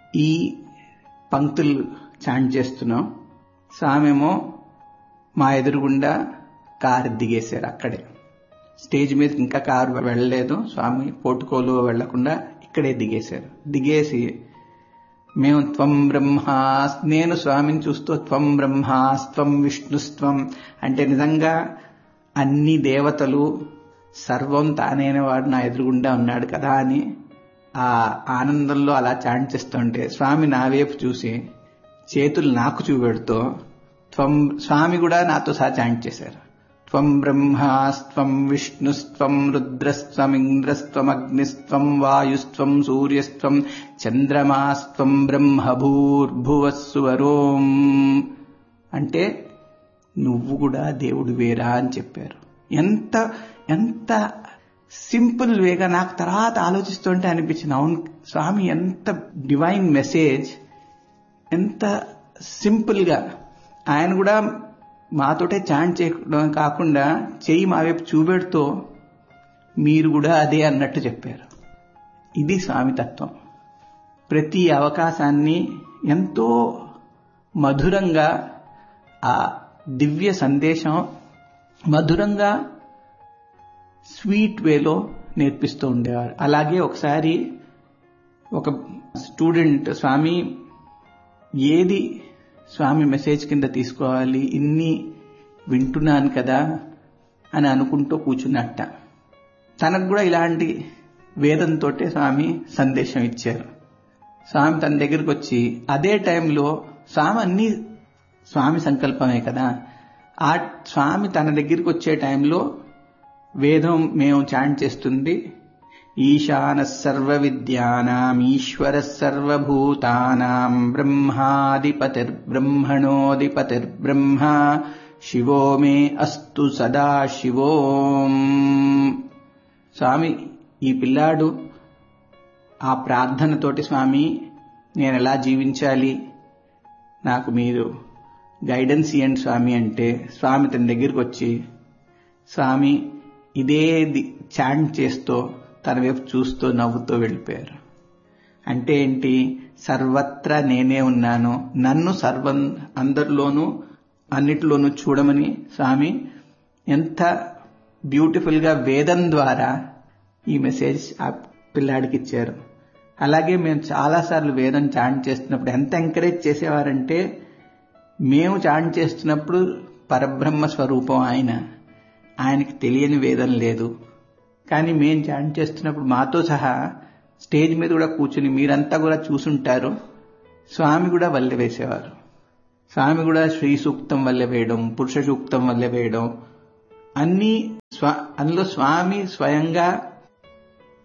ఈ పంక్తులు చాంట్ చేస్తున్నాం స్వామేమో మా ఎదురుగుండా కారు దిగేశారు అక్కడే స్టేజ్ మీద ఇంకా కారు వెళ్ళలేదు స్వామి పోటుకోలు వెళ్లకుండా ఇక్కడే దిగేశారు దిగేసి మేము త్వం బ్రహ్మా నేను స్వామిని చూస్తూ త్వం బ్రహ్మాస్త్వం విష్ణుస్త్వం అంటే నిజంగా అన్ని దేవతలు సర్వం తానైన వాడు నా ఎదురుగుండా ఉన్నాడు కదా అని ఆ ఆనందంలో అలా చాంట్ చేస్తుంటే స్వామి నా వైపు చూసి చేతులు నాకు చూపెడుతూ త్వం స్వామి కూడా నాతో సహా చాంట్ చేశారు త్వం బ్రహ్మాస్త్వం విష్ణుస్త్వం రుద్రస్త్వమింద్రస్త్వమగ్నిస్త్వం వాయుస్త్వం సూర్యస్త్వం చంద్రమాస్త్వం బ్రహ్మభూర్భువస్సువరోం అంటే నువ్వు కూడా దేవుడు వేరా అని చెప్పారు ఎంత ఎంత సింపుల్ వేగా నాకు తర్వాత ఆలోచిస్తుంటే అనిపించింది అవును స్వామి ఎంత డివైన్ మెసేజ్ ఎంత సింపుల్ గా ఆయన కూడా మాతోటే చాంట్ చేయడం కాకుండా చెయ్యి మా వైపు చూపెడుతూ మీరు కూడా అదే అన్నట్టు చెప్పారు ఇది స్వామి తత్వం ప్రతి అవకాశాన్ని ఎంతో మధురంగా ఆ దివ్య సందేశం మధురంగా స్వీట్ వేలో నేర్పిస్తూ ఉండేవారు అలాగే ఒకసారి ఒక స్టూడెంట్ స్వామి ఏది స్వామి మెసేజ్ కింద తీసుకోవాలి ఇన్ని వింటున్నాను కదా అని అనుకుంటూ కూర్చున్నట్ట తనకు కూడా ఇలాంటి వేదంతో స్వామి సందేశం ఇచ్చారు స్వామి తన దగ్గరికి వచ్చి అదే టైంలో స్వామి అన్ని స్వామి సంకల్పమే కదా ఆ స్వామి తన దగ్గరికి వచ్చే టైంలో వేదం మేము చాంట్ చేస్తుంది ఈశాన సర్వ విద్యానాం ఈశ్వర సర్వభూతానాం బ్రహ్మాధిపతిర్బ్రహ్మణోధిపతిర్బ్రహ్మ శివో మే అస్తు సదా శివోం స్వామి ఈ పిల్లాడు ఆ ప్రార్థనతోటి స్వామి నేను ఎలా జీవించాలి నాకు మీరు గైడెన్స్ ఇవ్వండి స్వామి అంటే స్వామి తన దగ్గరికి వచ్చి స్వామి ఇదే చాంట్ చేస్తూ తన వైపు చూస్తూ నవ్వుతూ వెళ్ళిపోయారు అంటే ఏంటి సర్వత్రా నేనే ఉన్నాను నన్ను సర్వం అందరిలోనూ అన్నిటిలోనూ చూడమని స్వామి ఎంత బ్యూటిఫుల్ గా వేదం ద్వారా ఈ మెసేజ్ ఆ పిల్లాడికి ఇచ్చారు అలాగే మేము చాలాసార్లు వేదం చాంట్ చేస్తున్నప్పుడు ఎంత ఎంకరేజ్ చేసేవారంటే మేము చాంట్ చేస్తున్నప్పుడు పరబ్రహ్మ స్వరూపం ఆయన ఆయనకి తెలియని వేదం లేదు కానీ మేము చాంట్ చేస్తున్నప్పుడు మాతో సహా స్టేజ్ మీద కూడా కూర్చుని మీరంతా కూడా చూసుంటారు స్వామి కూడా వల్లె వేసేవారు స్వామి కూడా శ్రీ సూక్తం వల్ల వేయడం పురుష సూక్తం వల్ల వేయడం అన్ని స్వ అందులో స్వామి స్వయంగా